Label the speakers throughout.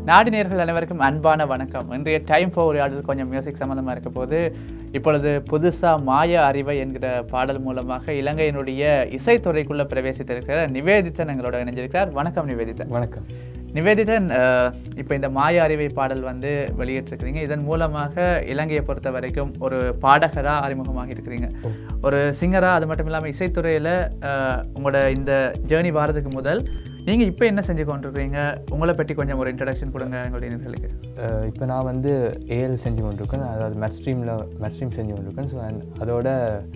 Speaker 1: நாடி நேர்கள் அனைவருக்கும் அன்பான வணக்கம் இன்றைய டைம் for உரையாடல் கொஞ்சம் மியூசிக் சம்மந்தமாக இருக்க போது இப்பொழுது புதுசாக மாய அறிவை என்கிற பாடல் மூலமாக இலங்கையினுடைய இசைத்துறைக்குள்ள பிரவேசித்திருக்கிற நிவேதிதன் எங்களோட இணைஞ்சிருக்கிறார் வணக்கம் நிவேதிதன்
Speaker 2: வணக்கம்
Speaker 1: நிவேதிதன் இப்போ இந்த மாய அறிவை பாடல் வந்து வெளியிட்டிருக்கிறீங்க இதன் மூலமாக இலங்கையை பொறுத்த வரைக்கும் ஒரு பாடகராக அறிமுகமாக இருக்கிறீங்க ஒரு சிங்கராக அது மட்டும் இல்லாமல் இசைத்துறையில் உங்களோட இந்த ஜேர்னி வாரதுக்கு முதல் நீங்கள் இப்போ என்ன செஞ்சு கொண்டிருக்கிறீங்க உங்களை பற்றி கொஞ்சம் ஒரு இன்ட்ரடக்ஷன் கொடுங்க எங்களுடைய நேர்களுக்கு
Speaker 2: இப்போ நான் வந்து ஏஎல் செஞ்சு கொண்டிருக்கேன் அதாவது மெட் ஸ்ட்ரீமில் மெட் ஸ்ட்ரீம் செஞ்சு கொண்டிருக்கேன் ஸோ அதோட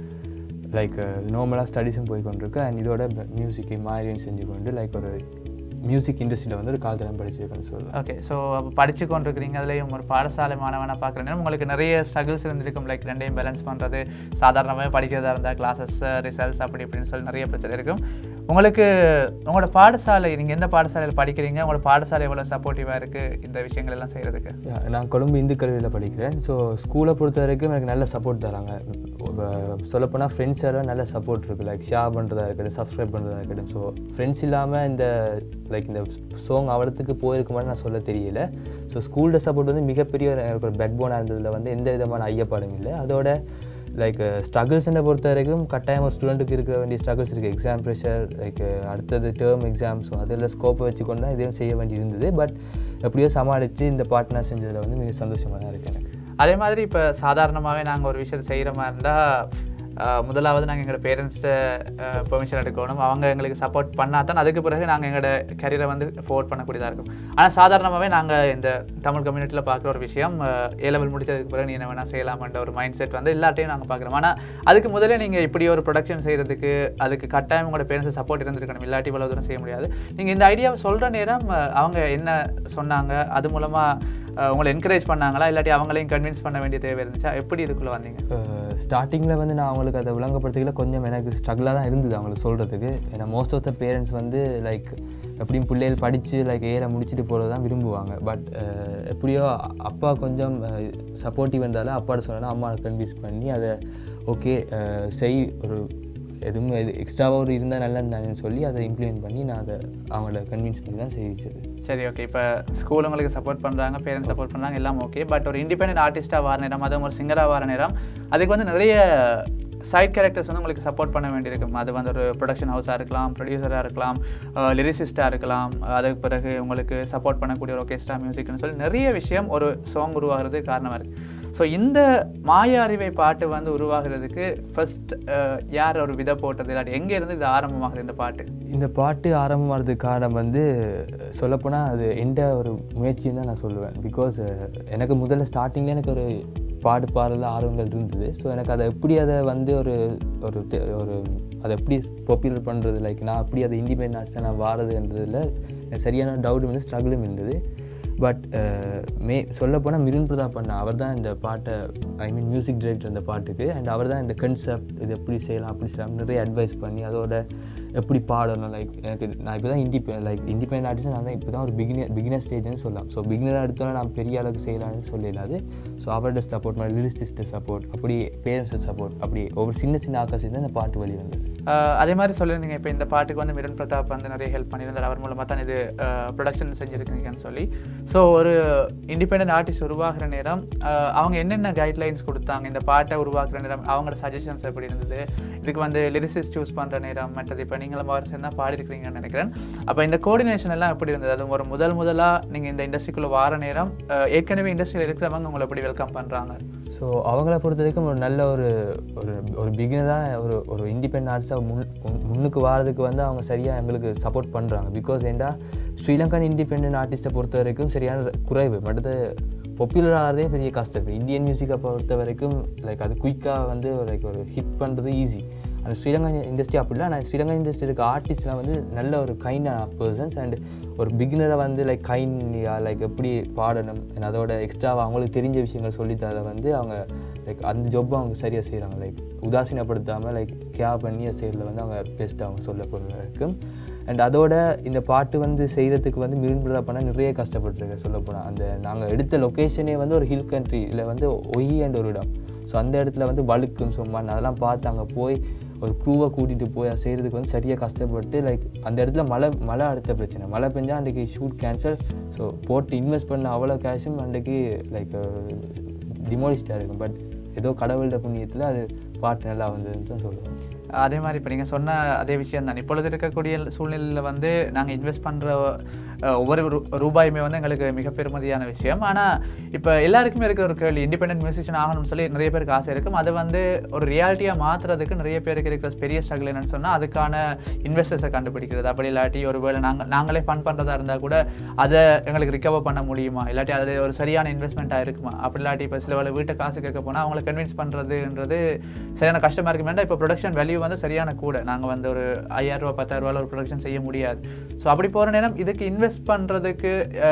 Speaker 2: லைக் நார்மலாக ஸ்டடீஸும் போய் கொண்டிருக்கேன் அண்ட் இதோட மியூசிக் மாதிரியும் செஞ்சு கொண்டு லைக் ஒரு மியூசிக் இண்டஸ்ட்ரியில் வந்து ஒரு காலத்தில் படிச்சிருக்கேன்னு சொல்லலாம்
Speaker 1: ஓகே ஸோ அப்போ படித்து கொண்டிருக்கிறீங்க அதுலேயும் ஒரு பாடசாலை மாணவனாக பார்க்குறேன் உங்களுக்கு நிறைய ஸ்ட்ரகிள்ஸ் இருந்திருக்கும் லைக் ரெண்டையும் பேலன்ஸ் பண்ணுறது சாதாரணமாக படிக்கிறதா இருந்தால் கிளாஸஸ் ரிசல்ட்ஸ் அப்படி இப்படின்னு சொல்லி நிறைய பிரச்சனை இருக்கும் உங்களுக்கு உங்களோட பாடசாலை நீங்கள் எந்த பாடசாலையில் படிக்கிறீங்க உங்களோட பாடசாலை எவ்வளோ சப்போர்ட்டிவாக இருக்குது இந்த விஷயங்கள் எல்லாம் செய்கிறதுக்கு
Speaker 2: Yeah, நான் கொழும்பு இந்து கல்வியில் படிக்கிறேன் ஸோ ஸ்கூலை பொறுத்த வரைக்கும் எனக்கு நல்ல சப்போர்ட் தராங்க சொல்லப்போனால் ஃப்ரெண்ட்ஸ் எல்லாம் நல்ல சப்போர்ட் இருக்குது லைக் ஷேர் பண்ணுறதா இருக்கட்டும் சப்ஸ்கிரைப் பண்ணுறதா இருக்கட்டும் ஸோ ஃப்ரெண்ட்ஸ் இல்லாமல் இந்த லைக் இந்த சாங் அவரத்துக்கு போயிருக்குமான்னு நான் சொல்ல தெரியல ஸோ ஸ்கூலோட சப்போர்ட் வந்து மிகப்பெரிய ஒரு எனக்கு ஒரு பேக் போனாக இருந்ததில் வந்து எந்த விதமான ஐயப்பாடும் இல்லை அதோட லைக் ஸ்ட்ரகிள்ஸை பொறுத்த வரைக்கும் கட்டாயம் ஒரு ஸ்டூடெண்ட்டுக்கு இருக்கிற வேண்டிய ஸ்ட்ரகிள்ஸ் இருக்குது எக்ஸாம் ப்ரெஷர் லைக் அடுத்தது டேர்ம் எக்ஸாம் ஸோ அதில் ஸ்கோப்பை வச்சுக்கொண்டு தான் இதையும் செய்ய வேண்டி இருந்தது பட் எப்படியோ சமாளித்து இந்த பார்ட்னர் செஞ்சதில் வந்து மிக சந்தோஷமாக தான் இருக்கு எனக்கு
Speaker 1: அதே மாதிரி இப்போ சாதாரணமாகவே நாங்கள் ஒரு விஷயத்தை செய்கிற மாதிரி இருந்தால் முதலாவது நாங்கள் எங்களோட பேரண்ட்ஸ்கிட்ட பெர்மிஷன் எடுக்கணும் அவங்க எங்களுக்கு சப்போர்ட் பண்ணால் தான் அதுக்கு பிறகு நாங்கள் எங்களோட கரியரை வந்து ஃபோர்ட் பண்ணக்கூடியதாக இருக்கும் ஆனால் சாதாரணமாகவே நாங்கள் இந்த தமிழ் கம்யூனிட்டியில் பார்க்குற ஒரு விஷயம் ஏ லெவல் முடிச்சதுக்கு பிறகு நீ என்ன வேணால் செய்யலாமன்ற ஒரு மைண்ட் செட் வந்து எல்லாத்தையும் நாங்கள் பார்க்குறோம் ஆனால் அதுக்கு முதல்ல நீங்கள் இப்படி ஒரு ப்ரொடக்ஷன் செய்கிறதுக்கு அதுக்கு கட்டாயம் உங்களோட பேரண்ட்ஸ் சப்போர்ட் இருந்திருக்கணும் இல்லாட்டி இவ்வளோ தூரம் செய்ய முடியாது நீங்கள் இந்த ஐடியாவை சொல்கிற நேரம் அஹ், அவங்க என்ன சொன்னாங்க அது மூலமாக உங்களை என்கரேஜ் பண்ணாங்களா இல்லாட்டி அவங்களையும் கன்வின்ஸ் பண்ண வேண்டிய தேவை இருந்துச்சா எப்படி இதுக்குள்ளே வந்தீங்க
Speaker 2: ஸ்டார்டிங்கில் வந்து நான் அவங்களுக்கு அதை விளங்கப்படுத்திக்கல கொஞ்சம் எனக்கு ஸ்ட்ரகிளாக தான் இருந்தது அவங்களுக்கு சொல்கிறதுக்கு ஏன்னா மோஸ்ட் ஆஃப் த பேரண்ட்ஸ் வந்து லைக் எப்படியும் பிள்ளைகள் படித்து லைக் ஏல முடிச்சுட்டு போகிறது தான் விரும்புவாங்க பட் எப்படியோ அப்பா கொஞ்சம் சப்போர்ட்டிவ் இருந்தாலும் அப்பாட்ட சொன்னா அம்மா கன்வின்ஸ் பண்ணி அதை ஓகே செய் ஒரு எதுவும் எது எக்ஸ்ட்ராவாக ஒரு இருந்தால் நல்லா இருந்தாங்கன்னு சொல்லி அதை இம்ப்ளிமெண்ட் பண்ணி நான் அதை அவங்கள கன்வின்ஸ் பண்ணி தான் செய்விச்சது
Speaker 1: சரி ஓகே இப்போ ஸ்கூல் உங்களுக்கு சப்போர்ட் பண்ணுறாங்க பேரண்ட்ஸ் சப்போர்ட் பண்ணுறாங்க எல்லாம் ஓகே பட் ஒரு இண்டிபெண்டன்ட் ஆர்டிஸ்ட்டாக வர நேரம் அதுவும் ஒரு சிங்கராக வர நேரம் அதுக்கு வந்து நிறைய சைட் கேரக்டர்ஸ் வந்து உங்களுக்கு சப்போர்ட் பண்ண வேண்டியிருக்கும் அது வந்து ஒரு ப்ரொடக்ஷன் ஹவுஸாக இருக்கலாம் ப்ரொடியூசராக இருக்கலாம் லிரிசிஸ்ட்டாக இருக்கலாம் அதுக்கு பிறகு உங்களுக்கு சப்போர்ட் பண்ணக்கூடிய ஒரு ஒர்கெஸ்ட்ரா மியூசிக்னு சொல்லி நிறைய விஷயம் ஒரு சாங் உருவாகிறது காரணமாக இருக்குது ஸோ இந்த மாய அறிவை பாட்டு வந்து உருவாகிறதுக்கு ஃபர்ஸ்ட் யார் ஒரு விதை போட்டது இல்லாட்டி எங்கே இருந்து இது ஆரம்பமாகுது இந்த பாட்டு
Speaker 2: இந்த பாட்டு ஆரம்பமானதுக்கு காரணம் வந்து சொல்லப்போனால் அது எந்த ஒரு முயற்சின்னு தான் நான் சொல்லுவேன் பிகாஸ் எனக்கு முதல்ல ஸ்டார்டிங்கில் எனக்கு ஒரு பாடு பாடல ஆர்வங்கள் இருந்தது ஸோ எனக்கு அதை எப்படி அதை வந்து ஒரு ஒரு தெ- ஒரு அதை எப்படி பாப்புலர் பண்ணுறது லைக் நான் எப்படி அதை இண்டிபெண்ட் ஆச்சு நான் வாரதுன்றதுல எனக்கு சரியான டவுட் வந்து ஸ்ட்ரகிளும் இருந்தது பட் மே சொல்லப்போனால் மிருன் பிரதாப் பண்ண அவர் தான் இந்த பாட்டை ஐ மீன் மியூசிக் டைரக்டர் இந்த பாட்டுக்கு அண்ட் அவர் தான் இந்த கன்செப்ட் இது எப்படி செய்யலாம் அப்படி செய்யலாம் நிறைய அட்வைஸ் பண்ணி அதோட எப்படி பாடணும் லைக் எனக்கு நான் இப்போ தான் இண்டிபெ லைக் இண்டிபெண்ட் ஆர்டிஸ்ட் நான் தான் இப்போ தான் ஒரு பிகினர் பிகினர் ஸ்டேஜ்னு சொல்லலாம் ஸோ பிகினர் எடுத்தோன்னே நான் பெரிய அளவுக்கு செய்யலாம்னு சொல்லிடாது ஸோ அவரோட சப்போர்ட் மாதிரி லிரிஸ்டிஸ்ட சப்போர்ட் அப்படி பேரண்ட்ஸை சப்போர்ட் அப்படி ஒவ்வொரு சின்ன சின்ன ஆக்காசி தான் இந்த பாட்டு வழி வந்தது
Speaker 1: ஆஹ் அதே மாதிரி சொல்லியிருந்தீங்க இப்போ இந்த பாட்டுக்கு வந்து மிரன் பிரதாப் வந்து நிறைய ஹெல்ப் பண்ணியிருந்தார் அவர் மூலமாக தான் இது ப்ரொடக்ஷன் செஞ்சுருக்கீங்கன்னு சொல்லி ஸோ ஒரு இண்டிபெண்டன்ட் ஆர்டிஸ்ட் உருவாகிற நேரம் ஆஹ் அவங்க என்னென்ன கைட்லைன்ஸ் கொடுத்தாங்க இந்த பாட்டை உருவாக்குற நேரம் அவங்களோட சஜஷன்ஸ் எப்படி இருந்தது இதுக்கு வந்து லிரிசிஸ் சூஸ் பண்ணுற நேரம் மற்றது இப்போ நீங்களும் அவர் சேர்ந்து தான் பாடிருக்கிறீங்கன்னு நினைக்கிறேன் அப்போ இந்த கோஆர்டினேஷன் எல்லாம் எப்படி இருந்தது அது ஒரு முதல் முதலாக நீங்கள் இந்த இண்டஸ்ட்ரிக்குள்ளே வார நேரம் ஆஹ் ஏற்கனவே இண்டஸ்ட்ரியில் இருக்கிறவங்க உங்களை எப்படி வெல்கம் பண்ணுறாங்க
Speaker 2: ஸோ அவங்கள பொறுத்த வரைக்கும் ஒரு நல்ல ஒரு ஒரு ஒரு பிகினராக ஒரு ஒரு இண்டிபெண்ட் ஆர்ட்ஸாக முன் முன்- முன்னுக்கு வாரதுக்கு வந்து அவங்க சரியாக எங்களுக்கு சப்போர்ட் பண்ணுறாங்க பிகாஸ் ஏண்டா ஸ்ரீலங்கன் இண்டிபெண்ட் ஆர்டிஸ்ட்டை பொறுத்த வரைக்கும் சரியான குறைவு மற்றது பாப்புலர் ஆகிறதே பெரிய கஷ்டம் இந்தியன் மியூசிக்கை பொறுத்த வரைக்கும் லைக் அது குயிக்காக வந்து லைக் ஒரு ஹிட் பண்ணுறது ஈஸி அந்த ஸ்ரீலங்கன் இண்டஸ்ட்ரி அப்படி இல்லை ஆனால் ஸ்ரீலங்கன் இண்டஸ்ட்ரி இருக்க ஆர்டிஸ்ட்லாம் வந்து நல்ல ஒரு கைண்டான பர்சன்ஸ் அண்ட் ஒரு பிகினரை வந்து லைக் கைண்டியா லைக் எப்படி பாடணும் and அதோட எக்ஸ்ட்ராவாக அவங்களுக்கு தெரிஞ்ச விஷயங்கள் சொல்லித்தர வந்து அவங்க லைக் அந்த ஜொப்பை அவங்க சரியாக செய்கிறாங்க லைக் உதாசீனப்படுத்தாமல் லைக் கேர் பண்ணி செய்கிறதுல வந்து அவங்க பெஸ்ட் அவங்க சொல்ல பொருள் இருக்கும் அண்ட் அதோட இந்த பாட்டு வந்து செய்கிறதுக்கு வந்து மிருன் பிரதா பண்ண நிறைய கஷ்டப்பட்டுருக்கேன் சொல்லப்போனால் அந்த நாங்கள் எடுத்த லொக்கேஷனே வந்து ஒரு ஹில் கண்ட்ரி இல்லை வந்து ஒய் அண்ட் ஒரு இடம் ஸோ அந்த இடத்துல வந்து வழுக்கும் சும்மா அதெல்லாம் பார்த்து அங்கே போய் ஒரு க்ரூவை கூட்டிகிட்டு போய் அதை செய்கிறதுக்கு வந்து சரியாக கஷ்டப்பட்டு லைக் அந்த இடத்துல மழை மழை அடுத்த பிரச்சனை மழை பெஞ்சா அன்றைக்கி ஷூட் கேன்சல் ஸோ போட்டு இன்வெஸ்ட் பண்ண அவ்வளோ கேஷும் அன்றைக்கி லைக் டிமோலிஸ்டாக இருக்கும் பட் ஏதோ கடவுளோட புண்ணியத்தில் அது பாட்டு நல்லா வந்ததுன்னு தான் சொல்லுவேன்
Speaker 1: அதே மாதிரி இப்போ நீங்கள் சொன்ன அதே விஷயம் தான் இப்பொழுது இருக்கக்கூடிய சூழ்நிலையில் வந்து நாங்கள் இன்வெஸ்ட் பண்ணுற ஒவ்வொரு ரூ- ரூபாயுமே வந்து எங்களுக்கு மிக பெருமதியான விஷயம் ஆனால் இப்போ எல்லாருக்குமே இருக்கிற ஒரு கேள்வி இண்டிபெண்டன்ட் மியூசிஷியன் ஆகணும்னு சொல்லி நிறைய பேருக்கு ஆசை இருக்கும் அது வந்து ஒரு ரியாலிட்டியாக மாற்றுறதுக்கு நிறைய பேருக்கு இருக்கிற பெரிய ஸ்ட்ரகிள் என்னன்னு சொன்னால் அதுக்கான இன்வெஸ்டர்ஸை கண்டுபிடிக்கிறது அப்படி இல்லாட்டி ஒரு வேளை நாங்கள் நாங்களே ஃபண்ட் பண்ணுறதா இருந்தால் கூட அதை எங்களுக்கு ரிகவர் பண்ண முடியுமா இல்லாட்டி அது ஒரு சரியான இன்வெஸ்ட்மெண்ட்டாக இருக்குமா அப்படி இல்லாட்டி இப்போ சில வேளை வீட்டை காசு கேட்க போனால் அவங்களை கன்வின்ஸ் பண்ணுறதுன்றது சரியான கஷ்டமாக இருக்கு வேண்டாம் இப்போ ப்ரொடக்ஷன் வேல்யூ வந்து சரியான கூட நாங்கள் வந்து ஒரு ஐயாயிரம் ரூபா பத்தாயிரம் ரூபாயில் ஒரு ப்ரொடக்ஷன் செய்ய முடியாது ஸோ அப்படி போகிற நேரம் இதுக்கு இன்வெஸ்ட் பண்ணுறதுக்கு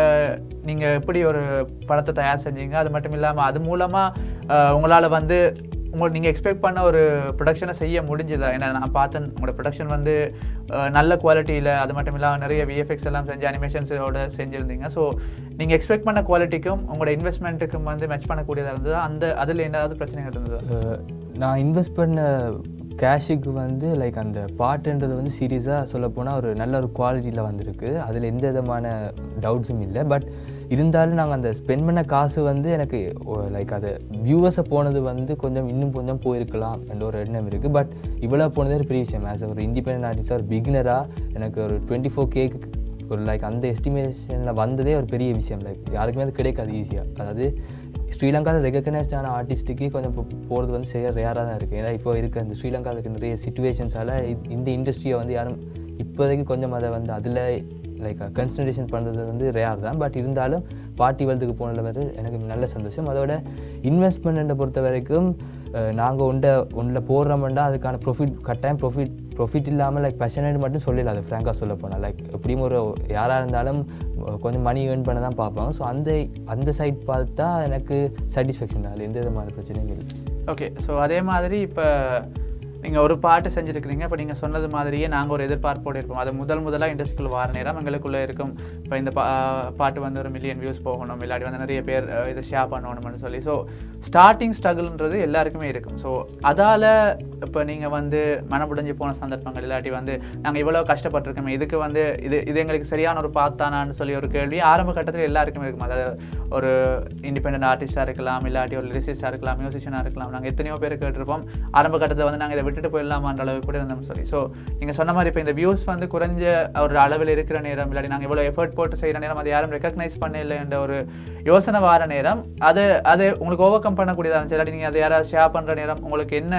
Speaker 1: நீங்கள் எப்படி ஒரு படத்தை தயார் செஞ்சீங்க அது மட்டும் இல்லாமல் அது மூலமாக உங்களால் வந்து உங்கள் நீங்கள் எக்ஸ்பெக்ட் பண்ண ஒரு ப்ரொடக்ஷனை செய்ய முடிஞ்சுதா ஏன்னா நான் பார்த்தேன் உங்களோட ப்ரொடக்ஷன் வந்து அஹ், நல்ல குவாலிட்டியில் அது மட்டும் இல்லாமல் நிறைய விஎஃப்எக்ஸ் எல்லாம் செஞ்சு அனிமேஷன்ஸோட செஞ்சுருந்தீங்க ஸோ நீங்கள் எக்ஸ்பெக்ட் பண்ண குவாலிட்டிக்கும் உங்களோட இன்வெஸ்ட்மெண்ட்டுக்கும் வந்து மேட்ச் பண்ணக்கூடியதாக இருந்தது அந்த அதில் ஏதாவது பிரச்சனைகள் இருந்ததா
Speaker 2: அஹ் நான் இன்வெஸ்ட் பண்ண கேஷுக்கு வந்து லைக் அந்த பாட்டுன்றது வந்து சீரியஸாக சொல்லப்போனால் ஒரு நல்ல ஒரு குவாலிட்டியில் வந்திருக்கு அதில் எந்த விதமான டவுட்ஸும் இல்லை பட் இருந்தாலும் நாங்கள் அந்த ஸ்பெண்ட் பண்ண காசு வந்து எனக்கு லைக் அது வியூவர்ஸை போனது வந்து கொஞ்சம் இன்னும் கொஞ்சம் போயிருக்கலாம் என்ற ஒரு எண்ணம் இருக்குது பட் இவ்வளோ போனதே ஒரு பெரிய விஷயம் ஆஸ் ஒரு இண்டிபெண்டன்ட் ஆர்டிஸ்டாக ஒரு பிகினராக எனக்கு ஒரு டுவெண்ட்டி ஃபோர் கேக்கு ஒரு லைக் அந்த எஸ்டிமேஷனில் வந்ததே ஒரு பெரிய விஷயம் லைக் யாருக்குமே அது கிடைக்காது ஈஸியாக அதாவது ஸ்ரீலங்காவில் ரெகக்னைஸ்டான ஆர்டிஸ்ட்டுக்கு கொஞ்சம் இப்போ போகிறது வந்து சரியாக ரேராக தான் இருக்குது ஏன்னா இப்போ இருக்க இந்த ஸ்ரீலங்காவில் இருக்க நிறைய சுச்சுவேஷன்ஸால் இந்த இண்டஸ்ட்ரியை வந்து யாரும் இப்போதைக்கு கொஞ்சம் அதை வந்து அதில் லைக் கன்சன்ட்ரேஷன் பண்ணுறது வந்து ரேர் தான் பட் இருந்தாலும் பார்ட்டி வேர்ல்டுக்கு போனதில் வந்து எனக்கு நல்ல சந்தோஷம் அதோட இன்வெஸ்ட்மெண்ட்டை பொறுத்த வரைக்கும் நாங்கள் ஒன்றை ஒன்றில் போடுறோம்னா அதுக்கான ப்ரொஃபிட் கட்டாயம் ப்ரொஃபிட் ப்ரொஃபிட் இல்லாமல் லைக் பேஷனேட் மட்டும் சொல்லல அது ஃப்ராங்காக சொல்ல போனால் லைக் எப்படியும் ஒரு யாராக இருந்தாலும் அஹ், கொஞ்சம் மணி ஏர்ன் பண்ண தான் பார்ப்பாங்க ஸோ அந்த அந்த சைட் பார்த்தா எனக்கு சாட்டிஸ்ஃபேக்ஷன் தான் அதில் எந்த விதமான பிரச்சனையும் இல்லை
Speaker 1: ஓகே ஸோ அதே மாதிரி இப்போ நீங்கள் ஒரு பாட்டு செஞ்சுருக்கிறீங்க இப்போ நீங்கள் சொன்னது மாதிரியே நாங்கள் ஒரு எதிர்பார்ப்போடு இருப்போம் அது முதல் முதலாக இண்டஸ்ட்ரிக்குள்ள வார நேரம் எங்களுக்குள்ளே இருக்கும் இப்போ இந்த பா பாட்டு வந்து ஒரு மில்லியன் வியூஸ் போகணும் இல்லாட்டி வந்து நிறைய பேர் அஹ், இதை ஷேர் பண்ணணும்னு சொல்லி ஸோ ஸ்டார்டிங் ஸ்ட்ரகிள்ன்றது எல்லாருக்குமே இருக்கும் ஸோ அதால் இப்போ நீங்கள் வந்து மனமுடைஞ்சு போன சந்தர்ப்பங்கள் இல்லாட்டி வந்து நாங்கள் இவ்வளோ கஷ்டப்பட்டிருக்கோமே இதுக்கு வந்து இது இது எங்களுக்கு சரியான ஒரு பாத்தானான்னு சொல்லி ஒரு கேள்வி ஆரம்ப கட்டத்தில் எல்லாருக்குமே இருக்கும் அதாவது ஒரு இண்டிபெண்டன்ட் ஆர்டிஸ்டாக இருக்கலாம் இல்லாட்டி ஒரு லிரிசிஸ்டாக இருக்கலாம் மியூசிஷியனாக இருக்கலாம் நாங்கள் எத்தனையோ பேர் கேட்டிருப்போம் ஆரம்ப கட்டத்தில் வந்து நாங்கள் இதை விட்டுட்டு போயிடலாமான்ற அளவுக்கு கூட இருந்தோம் சொல்லி ஸோ நீங்கள் சொன்ன மாதிரி இப்போ இந்த வியூஸ் வந்து குறைஞ்ச ஒரு அளவில் இருக்கிற நேரம் இல்லாட்டி நாங்கள் இவ்வளோ எஃபர்ட் போட்டு செய்கிற நேரம் அதை யாரும் ரெக்கக்னைஸ் பண்ணல என்ற ஒரு யோசனை வார நேரம் அது அது உங்களுக்கு ஓவர் கம் பண்ணக்கூடியதாக இருந்துச்சு இல்லாட்டி நீங்கள் அதை யாராவது ஷேர் பண்ணுற நேரம் உங்களுக்கு என்ன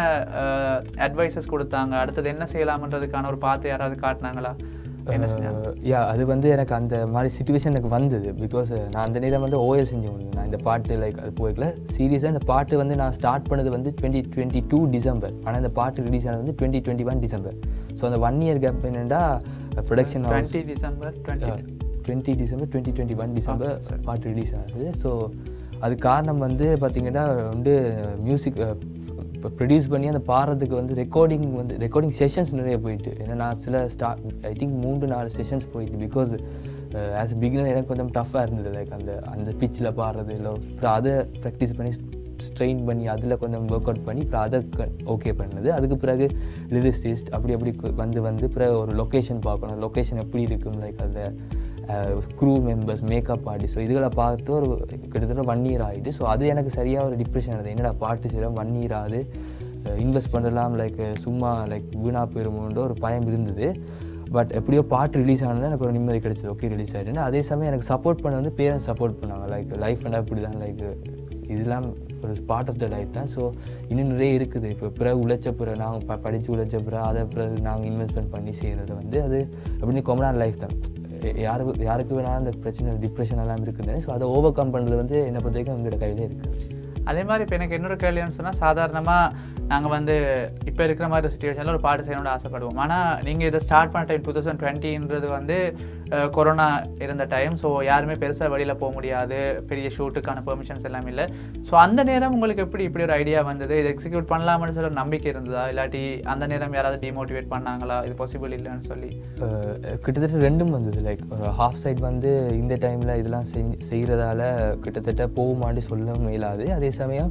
Speaker 1: அட்வைசஸ் கொடுத்தாங்க அடுத்தது என்ன செய்யலாம்ன்றதுக்கான ஒரு பார்த்து யாராவது காட்டினாங்களா என்ன செஞ்சாங்க
Speaker 2: யா அது வந்து எனக்கு அந்த மாதிரி சுச்சுவேஷன் எனக்கு வந்தது பிகாஸ் நான் அந்த நேரம் வந்து ஓஎல் செஞ்சு முடியும் நான் இந்த பாட்டு லைக் அது போய்க்கல சீரியஸாக இந்த பாட்டு வந்து நான் ஸ்டார்ட் பண்ணது வந்து டுவெண்ட்டி டுவெண்ட்டி டூ டிசம்பர் ஆனால் இந்த பாட்டு ரிலீஸ் ஆனது வந்து twenty twenty one December so அந்த ஒன் இயர் கேப் என்னென்னா production
Speaker 1: twenty December twenty
Speaker 2: twenty December twenty twenty one December
Speaker 1: Okay, sir.
Speaker 2: பாட்டு ரிலீஸ் ஆனது ஸோ அது காரணம் வந்து பார்த்தீங்கன்னா வந்து மியூசிக் இப்போ ப்ரொடியூஸ் பண்ணி அந்த பாடுறதுக்கு வந்து ரெக்கார்டிங் வந்து ரெக்கார்டிங் செஷன்ஸ் நிறைய போயிட்டு ஏன்னா நான் சில ஸ்டார்ட் ஐ திங்க் மூன்று நாலு செஷன்ஸ் போயிட்டு பிகாஸ் ஆஸ் பிகினர் எனக்கு கொஞ்சம் டஃப்பாக இருந்தது லைக் அந்த அந்த பிச்சில் பாடுறது இல்லை அப்புறம் அதை ப்ராக்டிஸ் பண்ணி ஸ்ட்ரெயின் பண்ணி அதில் கொஞ்சம் ஒர்க் அவுட் பண்ணி அப்புறம் அதை ஓகே பண்ணது அதுக்கு பிறகு லிரிசிஸ்ட் அப்படி அப்படி கு- வந்து வந்து பிறகு ஒரு லொக்கேஷன் பார்க்கணும் லொக்கேஷன் எப்படி இருக்கும் லைக் அதில் crew members makeup artist so இதுகளை பார்த்து ஒரு கிட்டத்தட்ட ஒன் இயர் ஆகிட்டு ஸோ அது எனக்கு சரியாக ஒரு டிப்ரெஷன் ஆகுது என்னடா பாட்டு செய்கிறோம் ஒன் இயர் ஆகுது இன்வெஸ்ட் பண்ணலாம் லைக் சும்மா லைக் வீணாக போயிருமோன்ற ஒரு பயம் இருந்தது பட் எப்படியோ பாட்டு ரிலீஸ் ஆனது எனக்கு ஒரு நிம்மதி கிடைச்சது ஓகே ரிலீஸ் ஆகிட்டுன்னு அதே சமயம் எனக்கு சப்போர்ட் பண்ண வந்து பேரண்ட்ஸ் சப்போர்ட் பண்ணாங்க லைக் லைஃப் என்ன இப்படி தான் லைக் இதெல்லாம் ஒரு பார்ட் ஆஃப் த லைஃப் தான் ஸோ இன்னும் நிறைய இருக்குது இப்போ பிறகு உழைச்ச பிறகு நாங்கள் ப படித்து உழைச்ச பிறகு அதை பிறகு நாங்கள் இன்வெஸ்ட்மெண்ட் பண்ணி செய்கிறது வந்து அது அப்படின்னு காமனான லைஃப் தான் யா- யாருக்கு யாருக்கு வேணாலும் அந்த பிரச்சனை டிப்ரெஷன் எல்லாம் இருக்குது ஸோ அதை ஓவர் கம் பண்ணுறது வந்து என்னை பொறுத்த வரைக்கும் எங்களோட கையிலே இருக்குது
Speaker 1: அதே மாதிரி இப்போ எனக்கு இன்னொரு கேள்வின்னு சொன்னால் சாதாரணமாக நாங்கள் வந்து இப்போ இருக்கிற மாதிரி சுச்சுவேஷனில் ஒரு பாட்டு செய்யணும்னு ஆசைப்படுவோம் ஆனால் நீங்கள் இதை ஸ்டார்ட் பண்ண டைம் டூ தௌசண்ட் டுவெண்ட்டின்றது வந்து அஹ், கொரோனா இருந்த டைம் ஸோ யாருமே பெருசாக வெளியில் போக முடியாது பெரிய ஷூட்டுக்கான பெர்மிஷன்ஸ் எல்லாம் இல்லை ஸோ அந்த நேரம் உங்களுக்கு எப்படி இப்படி ஒரு ஐடியா வந்தது இதை எக்ஸிக்யூட் பண்ணலாம்னு சொல்லி ஒரு நம்பிக்கை இருந்ததா இல்லாட்டி அந்த நேரம் யாராவது டிமோட்டிவேட் பண்ணாங்களா இது பாசிபிள் இல்லைன்னு சொல்லி
Speaker 2: அஹ் கிட்டத்தட்ட ரெண்டும் வந்தது லைக் ஒரு ஹாஃப் சைட் வந்து இந்த டைமில் இதெல்லாம் செஞ்சு செய்கிறதால கிட்டத்தட்ட போகுமான்னு சொல்ல இயலாது அதே சமயம்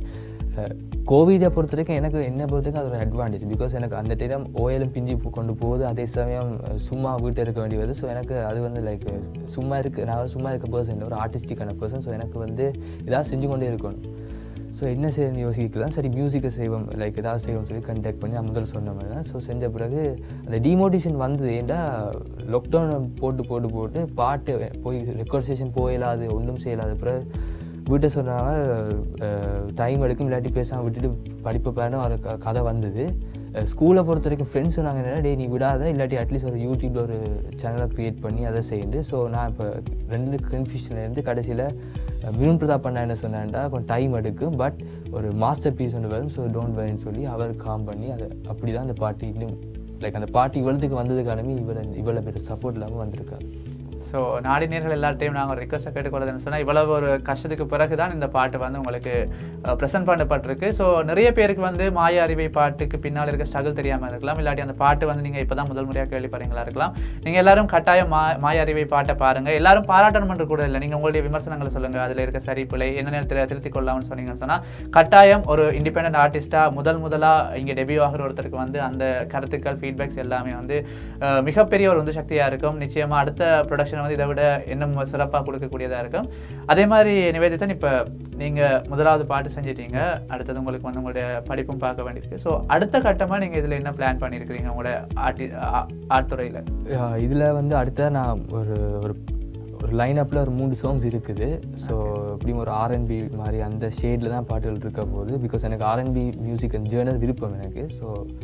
Speaker 2: கோவிடை பொறுத்த வரைக்கும் எனக்கு என்னை பொறுத்த வரைக்கும் அது ஒரு அட்வான்டேஜ் பிகாஸ் எனக்கு அந்த டைம் ஓயலும் பிஞ்சி போ- கொண்டு போகுது அதே சமயம் அஹ், சும்மா வீட்டில் இருக்க வேண்டி வருது ஸோ எனக்கு அது வந்து லைக் சும்மா இருக்கு நான் ஒரு சும்மா இருக்க பர்சன் இல்லை ஒரு ஆர்டிஸ்டிக்கான பர்சன் ஸோ எனக்கு வந்து ஏதாவது செஞ்சு கொண்டே இருக்கணும் ஸோ என்ன செய்யணும் யோசிக்கலாம் சரி மியூசிக்கை செய்வோம் லைக் ஏதாவது செய்வோம் சொல்லி கண்டெக்ட் பண்ணி நான் முதல்ல சொன்ன மாதிரி தான் ஸோ செஞ்ச பிறகு அந்த டிமோட்டிவேஷன் வந்தது ஏன்டா லாக்டவுன் போட்டு போட்டு போட்டு பாட்டு போய் ரெக்கார்ட் செஷன் போயிடாது ஒன்றும் செய்யலாது பிறகு வீட்டை சொன்னாங்க டைம் எடுக்கும் இல்லாட்டி பேசாமல் விட்டுட்டு படிப்பை பாருன்னு ஒரு க- கதை வந்தது ஸ்கூலை பொறுத்த வரைக்கும் ஃப்ரெண்ட்ஸ் சொன்னாங்க என்னன்னா டேய் நீ விடாத இல்லாட்டி அட்லீஸ்ட் ஒரு யூடியூப்ல ஒரு சேனலை க்ரியேட் பண்ணி அதை செய்யுண்டு ஸோ நான் இப்போ ரெண்டு கன்ஃபியூஷன்ல இருந்து கடைசியில் மிருன் பிரதாப் பண்ண என்ன சொன்னேன்டா கொஞ்சம் டைம் எடுக்கும் பட் ஒரு மாஸ்டர் பீஸ் ஒன்று வரும் ஸோ டோன்ட் வரின்னு சொல்லி அவர் காம் பண்ணி அதை அப்படி தான் அந்த பாட்டு இன்னும் லைக் அந்த பாட்டு இவ்வளோத்துக்கு வந்ததுக்கானமே இவ்வளோ இவ்வளோ பேர் சப்போர்ட் இல்லாமல் வந்திருக்காரு
Speaker 1: ஸோ நாடினர்கள் எல்லார்ட்டையும் நாங்கள் ஒரு ரிக்வஸ்ட்டை கேட்டுக்கொள்ளதுன்னு சொன்னால் இவ்வளவு ஒரு கஷ்டத்துக்கு பிறகு தான் இந்த பாட்டு வந்து உங்களுக்கு ப்ரெசென்ட் பண்ணப்பட்டிருக்கு ஸோ நிறைய பேருக்கு வந்து மாய அறிவை பாட்டுக்கு பின்னால் இருக்க ஸ்ட்ரகிள் தெரியாமல் இருக்கலாம் இல்லாட்டி அந்த பாட்டு வந்து நீங்கள் இப்போ தான் முதல் முறையாக கேள்விப்படுறீங்களா இருக்கலாம் நீங்கள் எல்லாரும் கட்டாயம் மா மாய அறிவை பாட்டை பாருங்கள் எல்லாரும் பாராட்டணும் கூட இல்லை நீங்கள் உங்களுடைய விமர்சனங்களை சொல்லுங்கள் அதில் இருக்க சரி பிழை என்ன நேரத்தில் திருத்திக் கொள்ளலாம்னு சொன்னீங்கன்னு சொன்னால் கட்டாயம் ஒரு இண்டிபெண்டன்ட் ஆர்டிஸ்ட்டாக முதல் முதலாக இங்கே டெபியூ ஆகிற ஒருத்தருக்கு வந்து அந்த கருத்துக்கள் ஃபீட்பேக்ஸ் எல்லாமே வந்து அஹ், மிகப்பெரிய ஒரு வந்து சக்தியாக இருக்கும் நிச்சயமாக அடுத்த ப்ரொடக்ஷன் வந்து இதை விட இன்னும் சிறப்பாக கொடுக்கக்கூடியதாக இருக்கும் அதே மாதிரி நிவேதிதன் இப்போ நீங்கள் முதலாவது பாட்டு செஞ்சிட்டீங்க அடுத்தது உங்களுக்கு வந்து உங்களுடைய படிப்பும் பார்க்க வேண்டியிருக்கு ஸோ அடுத்த கட்டமாக நீங்கள் இதில் என்ன பிளான் பண்ணியிருக்கிறீங்க உங்களோட ஆர்டி ஆர்ட் துறையில்
Speaker 2: இதில் வந்து அடுத்த நான் ஒரு ஒரு ஒரு லைனப்பில் ஒரு மூணு சாங்ஸ் இருக்குது ஸோ எப்படியும் ஒரு ஆர்என்பி மாதிரி அந்த ஷேடில் தான் பாட்டுகள் இருக்க போகுது பிகாஸ் எனக்கு ஆர்என்பி மியூசிக் அண்ட் ஜேர்னல் விருப்பம் எனக்கு ஸோ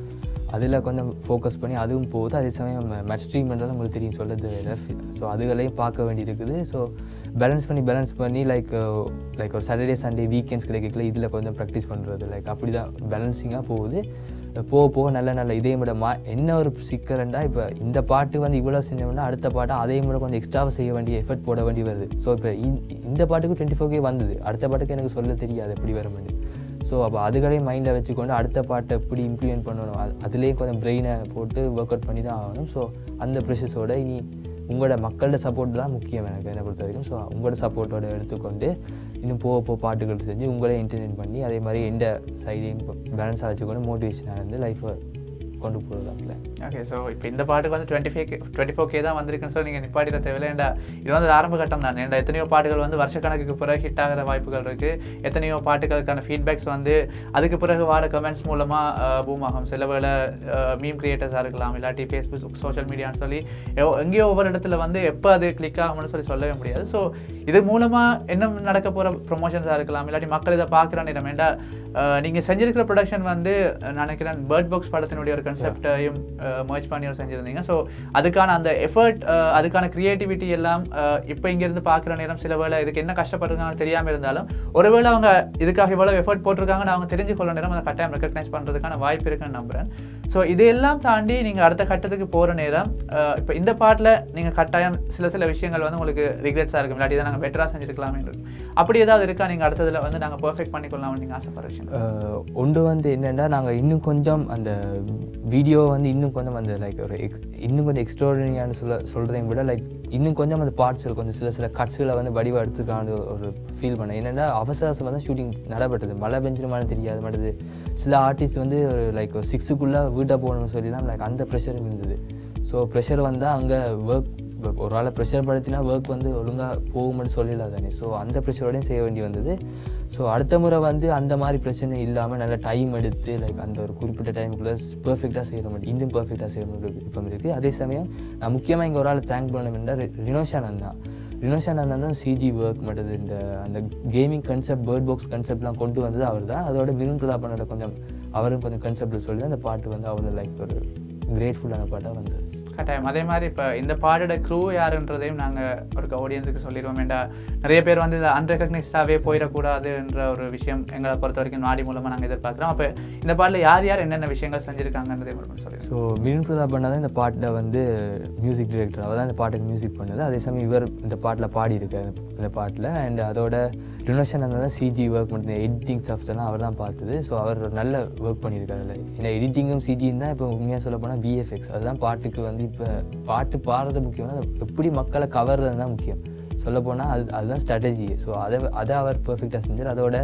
Speaker 2: அதில் கொஞ்சம் ஃபோக்கஸ் பண்ணி அதுவும் போகுது அதே சமயம் மெட் ஸ்ட்ரீம்ன்றது உங்களுக்கு தெரியும் சொல்ல தேவையில்லை ஸோ அதுகளையும் பார்க்க வேண்டியிருக்குது ஸோ பேலன்ஸ் பண்ணி பேலன்ஸ் பண்ணி லைக் லைக் ஒரு சாட்டர்டே சண்டே வீக்கெண்ட்ஸ் கிடைக்கல இதில் கொஞ்சம் ப்ராக்டிஸ் பண்ணுறது லைக் அப்படி தான் பேலன்சிங்காக போகுது போக போக நல்ல நல்ல இதே விட மா என்ன ஒரு சிக்கலண்டா இப்போ இந்த பாட்டு வந்து இவ்வளோ செஞ்சோம்னா அடுத்த பாட்டு அதே விட கொஞ்சம் எக்ஸ்ட்ராவாக செய்ய வேண்டிய எஃபர்ட் போட வேண்டி வருது ஸோ இப்போ இந்த பாட்டுக்கு டுவெண்ட்டி ஃபோர் கே வந்தது அடுத்த பாட்டுக்கு எனக்கு சொல்ல தெரியாது எப்படி வர வேண்டியது ஸோ அப்போ அதுகளையும் மைண்டில் வச்சுக்கொண்டு அடுத்த பாட்டை எப்படி இம்ப்ளிமெண்ட் பண்ணணும் அது அதுலேயே கொஞ்சம் பிரெயினை போட்டு ஒர்க் அவுட் பண்ணி தான் ஆகணும் ஸோ அந்த ப்ரெஷஸோட இனி உங்களோட மக்களோட சப்போர்ட் தான் முக்கியம் எனக்கு என்னை பொறுத்த வரைக்கும் ஸோ உங்களோட சப்போர்ட்டோட எடுத்துக்கொண்டு இன்னும் போக போக பாட்டுகள் செஞ்சு உங்களே என்டர்டெயின் பண்ணி அதே மாதிரி எந்த சைடையும் பேலன்ஸாக வச்சுக்கொண்டு மோட்டிவேஷனாக இருந்து லைஃப்பை கொண்டு போகிறதாங்களே
Speaker 1: ஓகே ஸோ இப்போ இந்த பாட்டுக்கு வந்து twenty five twenty four K தான் வந்திருக்குன்னு சொல்லி நீங்கள் நிப்பாட்டிட தேவையில்லை ஏன்டா இது வந்து ஒரு ஆரம்ப கட்டம் தான் ஏன்டா எத்தனையோ பாட்டுகள் வந்து வருஷக்கணக்குக்கு பிறகு ஹிட் ஆகிற வாய்ப்புகள் இருக்குது எத்தனையோ பாட்டுகளுக்கான ஃபீட்பேக்ஸ் வந்து அதுக்கு பிறகு வர கமெண்ட்ஸ் மூலமாக பூம் ஆகும் சில வேளை மீம் கிரியேட்டர்ஸாக இருக்கலாம் இல்லாட்டி ஃபேஸ்புக் சோஷியல் மீடியான்னு சொல்லி எவ்- எங்கேயோ ஒவ்வொரு இடத்துல வந்து எப்போ அது கிளிக் ஆகும்னு சொல்லி சொல்லவே முடியாது ஸோ இது மூலமாக என்ன நடக்க போகிற ப்ரொமோஷன்ஸாக இருக்கலாம் இல்லாட்டி மக்கள் இதை பார்க்குற நேரம் ஏன்டா நீங்கள் செஞ்சிருக்கிற ப்ரொடக்ஷன் வந்து நான் நினைக்கிறேன் பேர்ட் பாக்ஸ் படத்தினுடைய ஒரு கன்செப்டையும் மர்ச் பண்ணி ஒரு செஞ்சுருந்தீங்க ஸோ அதுக்கான அந்த எஃபர்ட் அதுக்கான கிரியேட்டிவிட்டி எல்லாம் இப்போ இங்கேருந்து பார்க்குற நேரம் சில வேளை இதுக்கு என்ன கஷ்டப்படுறாங்கன்னு தெரியாமல் இருந்தாலும் ஒருவேளை அவங்க இதுக்காக இவ்வளோ எஃபர்ட் போட்டிருக்காங்கன்னு அவங்க தெரிஞ்சு கொள்ள நேரம் அந்த கட்டாயம் ரெக்கக்னைஸ் பண்ணுறதுக்கான வாய்ப்பு இருக்குன்னு நம்புறேன் ஸோ இதையெல்லாம் தாண்டி நீங்கள் அடுத்த கட்டத்துக்கு போகிற நேரம் இப்போ இந்த பாட்டில் நீங்கள் கட்டாயம் சில சில விஷயங்கள் வந்து உங்களுக்கு ரிக்ரெட்ஸாக இருக்கும் இல்லாட்டி இதை நாங்கள் பெட்டராக செஞ்சுருக்கலாமே இருக்கும் அப்படி ஏதாவது இருக்கா நீங்கள் அடுத்ததில் வந்து நாங்கள் பர்ஃபெக்ட் பண்ணிக்கொள்ளலாம்னு நீங்கள் ஆசைப்படுற விஷயம்
Speaker 2: அஹ் ஒன்று வந்து என்னென்னா நாங்கள் இன்னும் கொஞ்சம் அந்த வீடியோ வந்து இன்னும் கொஞ்சம் அந்த லைக் ஒரு எக்ஸ் இன்னும் கொஞ்சம் எக்ஸ்ட்ராடனியான சொல்ல சொல்கிறதையும் விட லைக் இன்னும் கொஞ்சம் அந்த பார்ட்ஸில் கொஞ்சம் சில சில கட்ஸுகளை வந்து வடிவா எடுத்துக்கான ஒரு ஃபீல் பண்ணேன் என்னென்னா அவசர அவசரமாக தான் ஷூட்டிங் நடைபெற்றது மழை பெஞ்சிருமானு தெரியாது மாட்டது சில ஆர்டிஸ்ட் வந்து ஒரு லைக் ஒரு சிக்ஸுக்குள்ளே வீட்டை போகணும்னு சொல்லிலாம் லைக் அந்த ப்ரெஷரும் இருந்தது ஸோ ப்ரெஷர் வந்தால் அங்கே ஒர்க் ஒரு ஆளை ப்ரெஷர் படுத்தினா ஒர்க் வந்து ஒழுங்காக போகும்னு சொல்லிடலாம் தானே ஸோ அந்த ப்ரெஷரோடையும் செய்ய வேண்டி வந்தது ஸோ அடுத்த முறை வந்து அந்த மாதிரி பிரச்சனை இல்லாமல் நல்ல டைம் எடுத்து லைக் அந்த ஒரு குறிப்பிட்ட டைமுக்குள்ளே பெர்ஃபெக்டாக செய்கிற மாதிரி இன்னும் பெர்ஃபெக்டாக செய்கிற மாதிரி விருப்பம் இருக்குது அதே சமயம் நான் முக்கியமாக இங்கே ஒரு ஆளை தேங்க் பண்ணணும்னா ரினோஷானந்த் தான் ரினோஷானந்த் தான் சிஜி ஒர்க் மட்டும் இந்த அந்த கேமிங் கன்செப்ட் பேர்ட் பாக்ஸ் கன்செப்ட்லாம் கொண்டு வந்தது அவர் தான் அதோட மிருன் பிரதாபனோட கொஞ்சம் அவரும் கொஞ்சம் கன்செப்டில் சொல்லி அந்த பாட்டு வந்து அவ்வளோ லைக் ஒரு கிரேட்ஃபுல்லான பாட்டாக வந்தது
Speaker 1: கட்டாயம் அதே மாதிரி இப்போ இந்த பாடோட க்ரூ யாருன்றதையும் நாங்கள் ஒரு ஆடியன்ஸுக்கு சொல்லிடுவோம் ஏண்டா நிறைய பேர் வந்து இதை அன்ரெகக்னைஸ்டாகவே போயிடக்கூடாதுன்ற ஒரு விஷயம் எங்களை பொறுத்த வரைக்கும் நாடி மூலமாக நாங்கள் எதிர்பார்க்குறோம் அப்போ இந்த பாட்டில் யார் யார் என்னென்ன விஷயங்கள் செஞ்சுருக்காங்கன்றதை மட்டும் சொல்லிடுவோம்
Speaker 2: ஸோ மிருன் பிரதாப் அண்ணா தான் இந்த பாட்டை வந்து மியூசிக் டைரக்டர் அவர் தான் இந்த பாட்டுக்கு மியூசிக் பண்ணது அதே சமயம் இவர் இந்த பாட்டில் பாடியிருக்காரு இந்த பாட்டில் அண்ட் அதோட ரினோஷன் அந்த தான் சிஜி ஒர்க் பண்ணுறது எடிட்டிங் ஸ்டப்ஸ் எல்லாம் அவர் தான் பார்த்தது ஸோ அவர் ஒரு நல்ல ஒர்க் பண்ணியிருக்காரு அதில் ஏன்னா எடிட்டிங்கும் சிஜியும் தான் இப்போ உண்மையாக சொல்ல போனால் விஎஃப்எக்ஸ் அதுதான் பாட்டுக்கு வந்து இப்போ பாட்டு பாடுறது முக்கியம்னா அது எப்படி மக்களை கவர்றது தான் முக்கியம் சொல்லப்போனால் அது அதுதான் ஸ்ட்ராட்டஜி ஸோ அதை அதை அவர் பெர்ஃபெக்டாக செஞ்சார் அதோட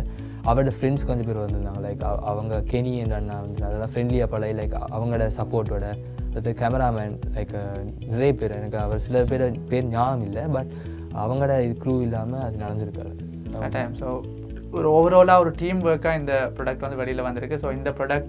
Speaker 2: அவரோட ஃப்ரெண்ட்ஸ் கொஞ்சம் பேர் வந்திருந்தாங்க லைக் அவங்க கெனி என்ற அண்ணா வந்து அதெல்லாம் ஃப்ரெண்ட்லியாக பழகி லைக் அவங்களோட சப்போர்ட்டோட அது கேமராமேன் லைக் நிறைய பேர் எனக்கு அவர் சில பேர் பேர் ஞாபகம் இல்லை பட் அவங்களோட இது க்ரூ இல்லாமல் அது நடந்திருக்காது
Speaker 1: கட்டாயம் ஸோ ஒரு ஓவராலாக ஒரு டீம் ஒர்க்காக இந்த ப்ராடக்ட் வந்து வெளியில் வந்திருக்கு ஸோ இந்த ப்ராடக்ட்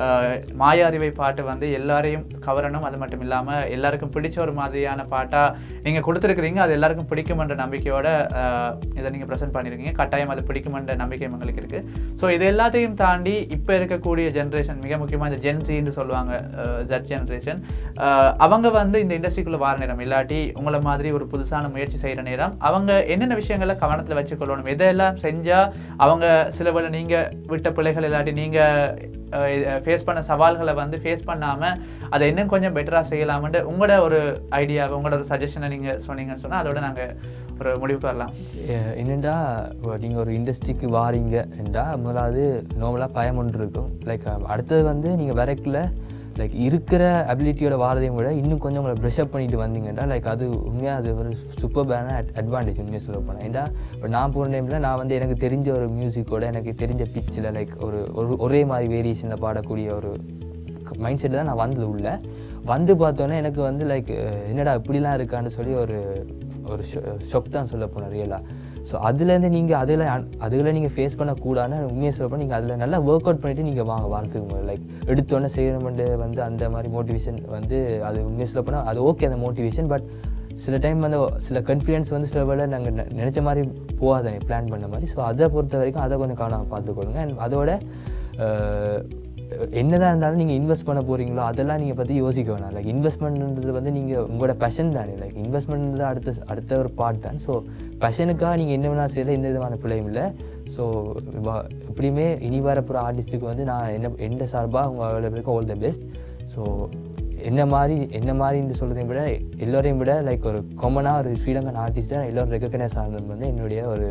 Speaker 1: மாய அறிவை பாட்டு வந்து எல்லாரையும் கவரணும் அது மட்டும் இல்லாமல் எல்லாருக்கும் பிடிச்ச ஒரு மாதிரியான பாட்டாக நீங்கள் கொடுத்துருக்குறீங்க அது எல்லாருக்கும் பிடிக்குமென்ற நம்பிக்கையோட அஹ், இதை நீங்கள் ப்ரெசென்ட் பண்ணியிருக்கீங்க கட்டாயம் அது பிடிக்குமென்ற நம்பிக்கை எங்களுக்கு இருக்குது ஸோ இது எல்லாத்தையும் தாண்டி இப்போ இருக்கக்கூடிய ஜென்ரேஷன் மிக முக்கியமாக இந்த ஜென்சின்னு சொல்லுவாங்க ஜெட் ஜென்ரேஷன் அவங்க வந்து இந்த இண்டஸ்ட்ரிக்குள்ளே வார நேரம் இல்லாட்டி உங்களை மாதிரி ஒரு புதுசான முயற்சி செய்கிற நேரம் அவங்க என்னென்ன விஷயங்களை கவனத்தில் வச்சுக்கொள்ளணும் எதெல்லாம் செஞ்சால் அவங்க சில வேளை நீங்கள் விட்ட பிள்ளைகள் இல்லாட்டி நீங்கள் ஃபேஸ் பண்ண சவால்களை வந்து ஃபேஸ் பண்ணாமல் அதை இன்னும் கொஞ்சம் பெட்டராக செய்யலாம்னு உங்களோட ஒரு ஐடியாவை உங்களோட ஒரு சஜஷனை நீங்கள் சொன்னீங்கன்னு சொன்னால் அதோட நாங்கள் ஒரு முடிவுக்கு வரலாம்
Speaker 2: எ- என்னென்னா நீங்கள் ஒரு இண்டஸ்ட்ரிக்கு வாரீங்க என்றா முதலாவது நார்மலாக பயம் ஒன்று இருக்கும் லைக் அடுத்தது வந்து நீங்கள் வரக்குள்ள லைக் இருக்கிற அபிலிட்டியோட வாரதையும் விட இன்னும் கொஞ்சம் உங்களை ப்ரெஷ் அப் பண்ணிட்டு வந்தீங்கன்னா லைக் அது உண்மையாக அது ஒரு சூப்பர்பான அட்வான்டேஜ் உண்மையாக சொல்ல போனேன் ஏன்டா இப்போ நான் போகிற டைமில் நான் வந்து எனக்கு தெரிஞ்ச ஒரு மியூசிக்கோட எனக்கு தெரிஞ்ச பிச்சில் லைக் ஒரு ஒரு ஒரே மாதிரி வேரியேஷனில் பாடக்கூடிய ஒரு மைண்ட் செட்டில் தான் நான் வந்தது உள்ள வந்து பார்த்தோன்னே எனக்கு வந்து லைக் என்னடா இப்படிலாம் இருக்கான்னு சொல்லி ஒரு ஒரு ஷொக் தான் சொல்ல போனேன் ரியலாக ஸோ அதுலேருந்து நீங்கள் அதில் அதில் நீங்கள் ஃபேஸ் பண்ணக்கூடாதுன்னு உண்மையை சொல்ல போனால் நீங்கள் அதில் நல்லா ஒர்க் அவுட் பண்ணிவிட்டு நீங்கள் வாங்க வாரத்துக்கு லைக் எடுத்தோன்னே செய்யணுமெண்டு வந்து அந்த மாதிரி மோட்டிவேஷன் வந்து அது உண்மையை சொல்ல போனால் அது ஓகே அந்த மோட்டிவேஷன் பட் சில டைம் வந்து சில கான்ஃபிடென்ஸ் வந்து சில வேளை நாங்கள் நினச்ச மாதிரி போகாதானே பிளான் பண்ண மாதிரி ஸோ அதை பொறுத்த வரைக்கும் அதை கொஞ்சம் காணாமல் பார்த்துக்கொள்ளுங்க அண்ட் அதோட அஹ், என்னதான் இருந்தாலும் நீங்கள் இன்வெஸ்ட் பண்ண போகிறீங்களோ அதெல்லாம் நீங்கள் பற்றி யோசிக்க வேணாம் லைக் இன்வெஸ்ட்மெண்ட்ன்றது வந்து நீங்கள் உங்களோட பேஷன் தானே லைக் இன்வெஸ்ட்மெண்ட் அடுத்த அடுத்த ஒரு பார்ட் தான் ஸோ பேஷனுக்காக நீங்கள் என்ன வேணால் செய்யல எந்த விதமான பிள்ளையும் இல்லை ஸோ எப்படியுமே இனி வரப்போகிற ஆர்டிஸ்ட்டுக்கு வந்து நான் என்ன எந்த சார்பாக உங்களோட பேருக்கு ஆல் த பெஸ்ட் ஸோ என்ன மாதிரி என்ன மாதிரின்னு சொல்கிறதையும் விட எல்லோரையும் விட லைக் ஒரு காமனாக ஒரு ஸ்ரீலங்கன் ஆர்டிஸ்ட்டாக எல்லோரும் ரெக்கக்னைஸ் ஆனது வந்து என்னுடைய ஒரு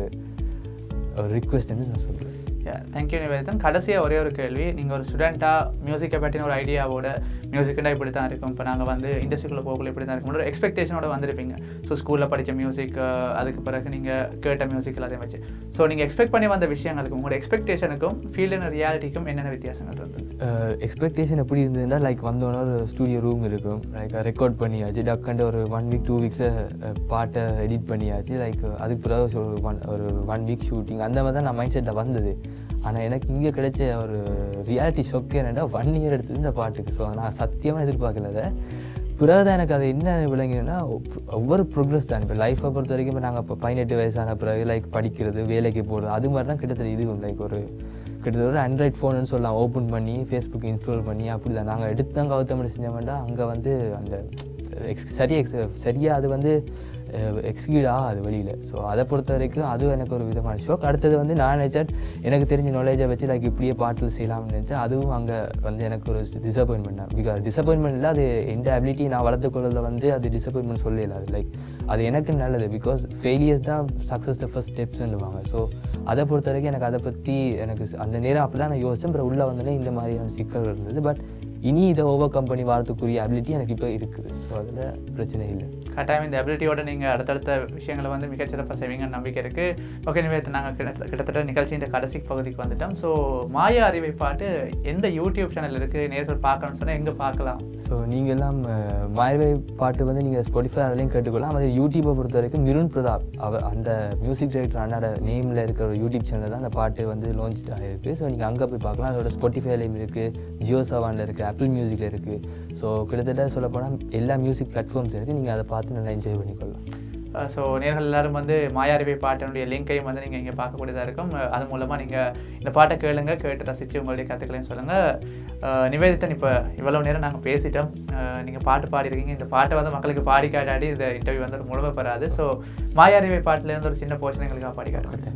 Speaker 2: ஒரு ரிக்வெஸ்ட்னு நான் சொல்கிறேன்
Speaker 1: தேங்க்யூ நிவேதன் கடைசியாக ஒரே ஒரு கேள்வி நீங்கள் ஒரு ஸ்டூடெண்ட்டாக மியூசிக்கை பற்றின ஒரு ஐடியாவோட மியூசிக்னா இப்படி தான் இருக்கும் இப்போ நாங்கள் வந்து இண்டஸ்ட்ரிக்குள்ளே போகக்குள்ள இப்படி தான் இருக்கும் ஒரு எக்ஸ்பெக்டேஷனோட வந்திருப்பீங்க ஸோ ஸ்கூலில் படித்த மியூசிக் அதுக்கு பிறகு நீங்கள் கேட்ட மியூசிக் எல்லாத்தையும் வச்சு ஸோ நீங்கள் எக்ஸ்பெக்ட் பண்ணி வந்த விஷயங்களுக்கும் உங்களோட எக்ஸ்பெக்டேஷனுக்கும் ஃபீல்டின் ரியாலிட்டிக்கும் என்னென்ன வித்தியாசங்கள் இருந்தது
Speaker 2: எக்ஸ்பெக்டேஷன் எப்படி இருந்ததுன்னா லைக் வந்தோன்னே ஒரு ஸ்டூடியோ ரூம் இருக்கும் லைக் ரெக்கார்ட் பண்ணியாச்சு டக்குண்டு ஒரு ஒன் வீக் டூ வீக்ஸை பாட்டை எடிட் பண்ணியாச்சு லைக் அதுக்கு பிறகு ஒரு ஒன் ஒரு ஒன் வீக் ஷூட்டிங் அந்த மாதிரி தான் நான் மைண்ட் செட்டில் வந்தது ஆனால் எனக்கு இங்கே கிடைச்ச ஒரு ரியாலிட்டி ஷொக் என்னென்னா ஒன் இயர் எடுத்தது இந்த பாட்டுக்கு ஸோ நான் சத்தியமாக எதிர்பார்க்கல அதை பிறகு தான் எனக்கு அது என்ன விளங்கினா ஒவ்வொரு ப்ரோக்ரஸ் தான் இப்போ லைஃப்பை பொறுத்த வரைக்கும் இப்போ நாங்கள் இப்போ பதினெட்டு வயசான பிறகு லைக் படிக்கிறது வேலைக்கு போகிறது அது மாதிரி தான் கிட்டத்தட்ட இதுவும் லைக் ஒரு கிட்டத்தட்ட ஒரு ஆண்ட்ராய்ட் ஃபோனுன்னு சொல்லலாம் ஓப்பன் பண்ணி ஃபேஸ்புக் இன்ஸ்டால் பண்ணி அப்படி தான் நாங்கள் எடுத்து தான் கௌதம் செஞ்சோம்னா அங்கே வந்து அந்த எக்ஸ் சரியாக எக்ஸ் சரியாக அது வந்து எக்ஸிக்யூட் ஆகாது வெளியில் ஸோ அதை பொறுத்த வரைக்கும் அதுவும் எனக்கு ஒரு விதமான ஷோக் அடுத்தது வந்து நான் நினச்சேன் எனக்கு தெரிஞ்ச நாலேஜை வச்சு லைக் இப்படியே பாட்டில் செய்யலாம்னு நினச்சேன் அதுவும் அங்கே வந்து எனக்கு ஒரு டிசப்பாயின்மெண்ட் தான் பிகாஸ் டிசப்பாயின்மெண்ட் இல்லை அது எந்த அபிலிட்டி நான் வளர்த்துக்கொள்ளதில் வந்து அது டிசப்பாயின்மெண்ட் சொல்லல அது லைக் அது எனக்கு நல்லது பிகாஸ் ஃபெயிலியர்ஸ் தான் சக்ஸஸில் ஃபஸ்ட் ஸ்டெப்ஸ்ன்னுவாங்க ஸோ அதை பொறுத்த வரைக்கும் எனக்கு அதை பற்றி எனக்கு அந்த நேரம் அப்படி தான் நான் யோசித்தேன் அப்புறம் உள்ளே வந்தோடனே இந்த மாதிரியான சிக்கல் இருந்தது பட் இனி இதை ஓவர் கம் பண்ணி வரதுக்குரிய அபிலிட்டி எனக்கு இப்போ இருக்குது ஸோ அதில் பிரச்சனை இல்லை
Speaker 1: கட்டாயம் இந்த அபிலிட்டியோட நீங்கள் அடுத்தடுத்த விஷயங்களை வந்து மிகச்சிறப்பாக செய்வீங்கன்னு நம்பிக்கை இருக்குது ஓகே நிவேத் நாங்கள் கிட்ட கிட்டத்தட்ட நிகழ்ச்சியின் கடைசி பகுதிக்கு வந்துட்டோம் ஸோ மாய அறிவை பாட்டு எந்த யூடியூப் சேனல் இருக்குது நேர்கள் பார்க்கணும்னு சொன்னால் எங்கே பார்க்கலாம்
Speaker 2: ஸோ நீங்கள் எல்லாம் மாயவை பாட்டு வந்து நீங்கள் ஸ்பாட்டிஃபை அதுலேயும் கேட்டுக்கொள்ளலாம் அது யூடியூப்பை பொறுத்த வரைக்கும் மிருன் பிரதாப் அவர் அந்த மியூசிக் டைரக்டர் அண்ணாட நேமில் இருக்கிற ஒரு யூடியூப் சேனல் தான் அந்த பாட்டு வந்து லான்ச் ஆகிருக்கு ஸோ நீங்கள் அங்கே போய் பார்க்கலாம் அதோட ஸ்பாட்டிஃபைலையும் இருக்குது ஜியோ செவனில் இருக்குது ஆப்பிள் மியூசிக்கில் இருக்குது ஸோ கிட்டத்தட்ட சொல்லப்போனால் எல்லா மியூசிக் பிளாட்ஃபார்ம்ஸ் இருக்குது நீங்கள் அதை பார்த்து நல்லா என்ஜாய் பண்ணிக்கொள்ளலாம்
Speaker 1: ஸோ நேர்கள் எல்லாரும் வந்து மாயாரிவை பாட்டினுடைய லிங்கையும் வந்து நீங்கள் இங்கே பார்க்கக்கூடியதாக இருக்கும் அஹ் அது மூலமாக நீங்கள் இந்த பாட்டை கேளுங்க கேட்டு ரசித்து உங்களுடைய கருத்துக்களையும் சொல்லுங்கள் நிவேதித்தன் இப்போ இவ்வளோ நேரம் நாங்கள் பேசிட்டோம் நீங்கள் பாட்டு பாடிருக்கீங்க இந்த பாட்டை வந்து மக்களுக்கு பாடி காட்டாடி இந்த இன்டர்வியூ வந்து ஒரு முழுமை பெறாது ஸோ மாயாரிவை பாட்டிலேருந்து ஒரு சின்ன போர்ஷன் எங்களுக்காக பாடி காட்டுங்க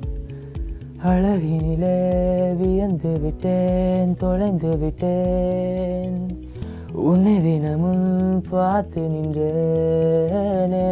Speaker 2: அழகினிலே வியந்து விட்டேன் தொலைந்து விட்டேன் உன்னை தினமும் பார்த்து நின்றேனே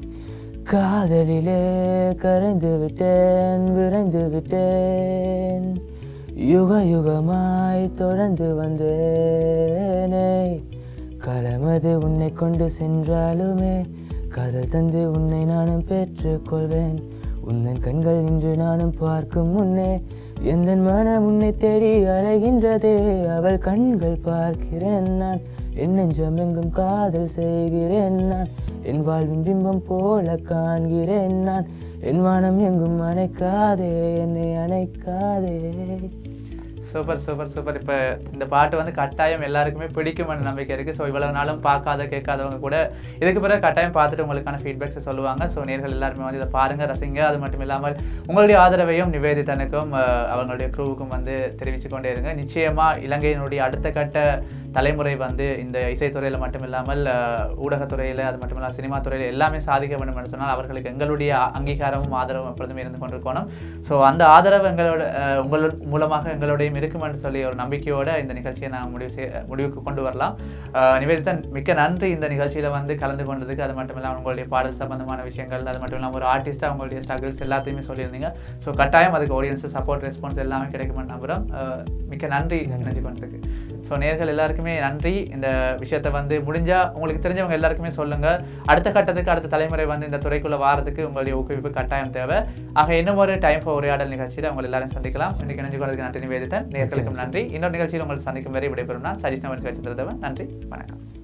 Speaker 2: காதலிலே கரைந்து விட்டேன் விரைந்து விட்டேன் யுக யுகமாய் தொடர்ந்து வந்தேனே களமது உன்னை கொண்டு சென்றாலுமே காதல் தந்து உன்னை நானும் பெற்றுக்கொள்வேன் உன்னன் கண்கள் இன்று நானும் பார்க்கும் முன்னே எந்த மனம் உன்னை தேடி அலைகின்றதே அவள் கண்கள் பார்க்கிறேன் நான் என் நெஞ்சம் எங்கும் காதல் செய்கிறேன் நான் என் வாழ்வின் பிம்பம் போல காண்கிறேன் நான் என் வானம் எங்கும் அணைக்காதே என்னை அணைக்காதே
Speaker 1: சூப்பர் சூப்பர் சூப்பர் இப்போ இந்த பாட்டு வந்து கட்டாயம் எல்லாருக்குமே பிடிக்கும்னு நம்பிக்கை இருக்குது ஸோ இவ்வளவு நாளும் பார்க்காத கேட்காதவங்க கூட இதுக்கு பிறகு கட்டாயம் பார்த்துட்டு உங்களுக்கான ஃபீட்பேக்ஸை சொல்லுவாங்க ஸோ நேர்கள் எல்லாருமே வந்து இதை பாருங்கள் ரசிங்க அது மட்டும் இல்லாமல் உங்களுடைய ஆதரவையும் நிவேதிதனுக்கும் அஹ், அவங்களுடைய க்ரூவுக்கும் வந்து தெரிவித்து கொண்டே இருங்க நிச்சயமாக இலங்கையினுடைய அடுத்த கட்ட தலைமுறை வந்து இந்த இசைத்துறையில் மட்டும் இல்லாமல் அஹ், ஊடகத்துறையில் அது மட்டும் இல்லாமல் சினிமா துறையில் எல்லாமே சாதிக்க வேண்டும் என்று சொன்னால் அவர்களுக்கு எங்களுடைய அங்கீகாரமும் ஆதரவும் எப்பொழுதுமே இருந்து கொண்டிருக்கணும் ஸோ அந்த ஆதரவு எங்களோட அஹ், உங்கள் மூலமாக எங்களுடையும் இருக்கும் என்று சொல்லி ஒரு நம்பிக்கையோட இந்த நிகழ்ச்சியை நான் முடிவு செய்ய முடிவுக்கு கொண்டு வரலாம் அஹ், நிவேதிதா மிக்க நன்றி இந்த நிகழ்ச்சியில் வந்து கலந்து கொண்டதுக்கு அது மட்டும் இல்லாமல் உங்களுடைய பாடல் சம்பந்தமான விஷயங்கள் அது மட்டும் இல்லாமல் ஒரு ஆர்டிஸ்ட்டாக உங்களுடைய ஸ்ட்ரகிள்ஸ் எல்லாத்தையுமே சொல்லியிருந்தீங்க ஸோ கட்டாயம் அதுக்கு ஆடியன்ஸ் சப்போர்ட் ரெஸ்பான்ஸ் எல்லாமே கிடைக்குமென்னு நம்புகிறோம் அஹ், மிக்க நன்றி இணைஞ்சு கொண்டதுக்கு ஸோ நேர்கள் எல்லாருக்குமே நன்றி இந்த விஷயத்தை வந்து முடிஞ்சா உங்களுக்கு தெரிஞ்சவங்க எல்லாருக்குமே சொல்லுங்க அடுத்த கட்டத்துக்கு அடுத்த தலைமுறை வந்து இந்த துறைக்குள்ள வாரத்துக்கு உங்களுடைய ஊக்குவிப்பு கட்டாயம் தேவை ஆக இன்னும் ஒரு டைம் ஃபார் உரையாடல் நிகழ்ச்சியில் உங்களை எல்லாரும் சந்திக்கலாம் இன்னைக்கு இணைஞ்சு கொண்டதுக்கு நன்றி நிவேதித்தன் நேர்களுக்கும் நன்றி இன்னொரு நிகழ்ச்சியில் உங்களை சந்திக்கும் வரை விடைபெறும் நான் சஜிஷ்ணவன் சிவச்சந்திரதவன் நன்றி வணக்கம்